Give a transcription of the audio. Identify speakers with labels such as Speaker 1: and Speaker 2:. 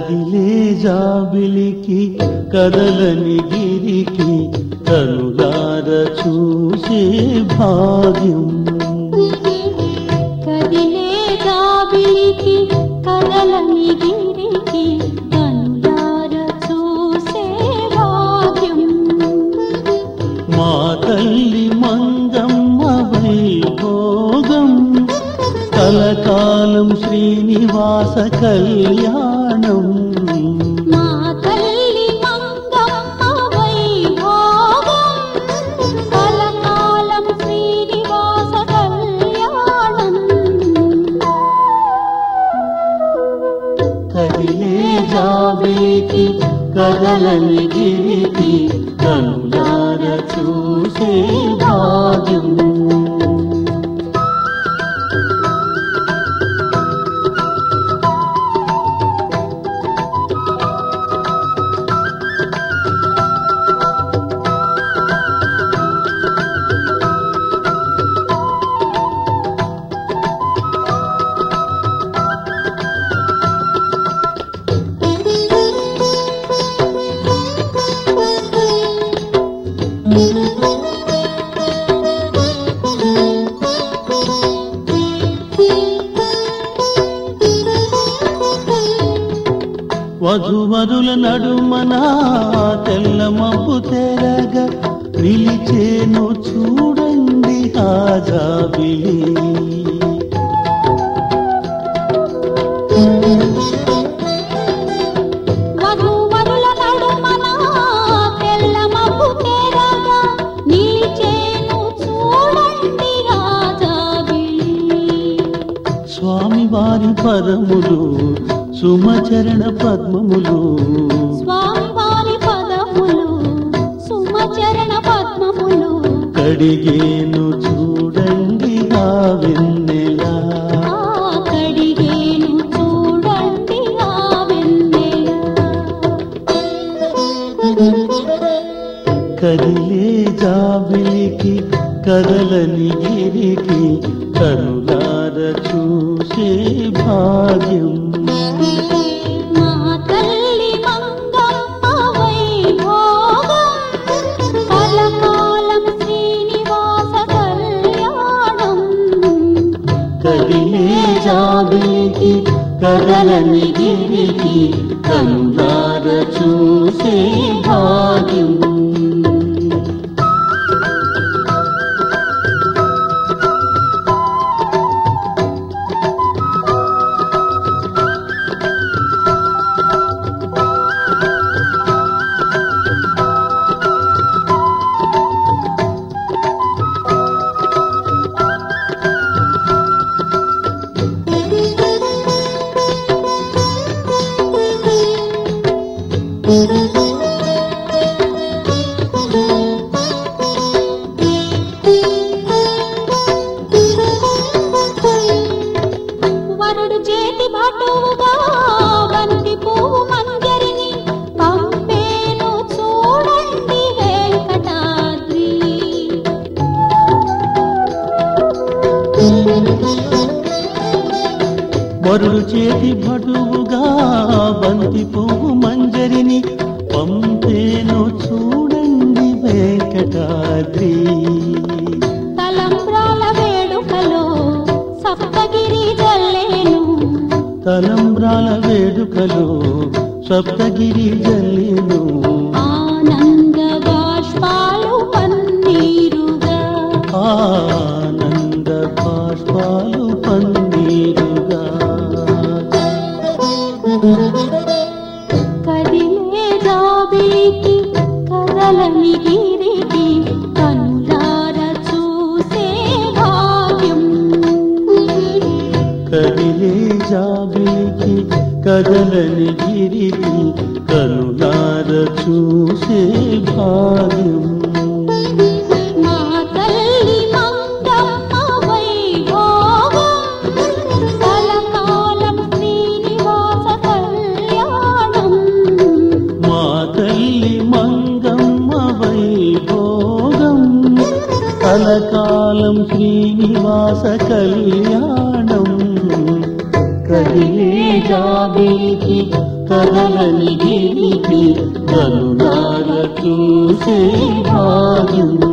Speaker 1: కదిలే జాబిలికి కదలని గిరికి కనులార చూసే భాగ్యం
Speaker 2: కదిలే జాబిలికి కదలని గిరికి కనులార చూసే భాగ్యం
Speaker 1: మా తల్లి మంగమ్మ వైభోగం కలకాలం శ్రీనివాస కళ్యాణం
Speaker 2: మా తల్లి మంగమ్మ వైభోగం కలకాలం శ్రీనివాస కళ్యాణం
Speaker 1: కదిలే జాబేకి కదలని గిరికి కనులార చూసే భాగ్యం వధువరుల నడుమన తెల్ల మబ్బు తెరగ నిలిచేను చూడండి ఆ జాబిలి
Speaker 2: వధూవరుల నడుమన తెల్ల మబ్బు తెరగా నిలిచేను చూడండి రాజాబిలి
Speaker 1: స్వామి వారి పదములు సుమచరణ పద్మములు
Speaker 2: స్వామి వారి పదములు సుమచరణ పద్మములు
Speaker 1: కడిగేను చూడండి ఆ వెన్నెలా
Speaker 2: ఆ కడిగేను చూడండి ఆ వెన్నెల
Speaker 1: కదిలే జాబిలికి కదలని గిరికి కనులార చూసే భాగ్యం
Speaker 2: మా తల్లి మంగమ్మ వైభోగం కలకాలం శ్రీనివాస కళ్యాణం
Speaker 1: కదిలే జాబిలికి కదలని గిరికి కనులార చూసే భాగ్యం
Speaker 2: వరుడు చేతి భటువుగా బంతి పువ్వు మంజరిని పంపేను చూడండి వెంకటాద్రి
Speaker 1: వరుడు చేతి భటువుగా బంతి పువ్వు మంజరిని పంపేను చూడండి వెంకటాద్రి
Speaker 2: తలంబ్రాల వేడుకలో సప్తగిరి జల్లేను
Speaker 1: తలంబ్రాల వేడుకలో సప్తగిరి జల్లేను
Speaker 2: ఆనంద బాష్పాలు పన్నీరుగా
Speaker 1: ఆనంద బాష్పాలు పన్నీరుగా
Speaker 2: కదిలే జాబిలికి కదలని గిరికి కనులార చూసే భాగ్యం
Speaker 1: కదిలే జాబిలికి కదలని గిరికి కనులార చూసే భాగ్యం
Speaker 2: మా తల్లి మంగమ్మ వైభోగం కలకాలం శ్రీనివాస కళ్యాణం
Speaker 1: మా తల్లి మంగమ్మ వైభోగం కలకాలం శ్రీనివాస కళ్యాణం కదిలే జాబిలికి కదలని గిరికి కనులార చూసే భాగ్యం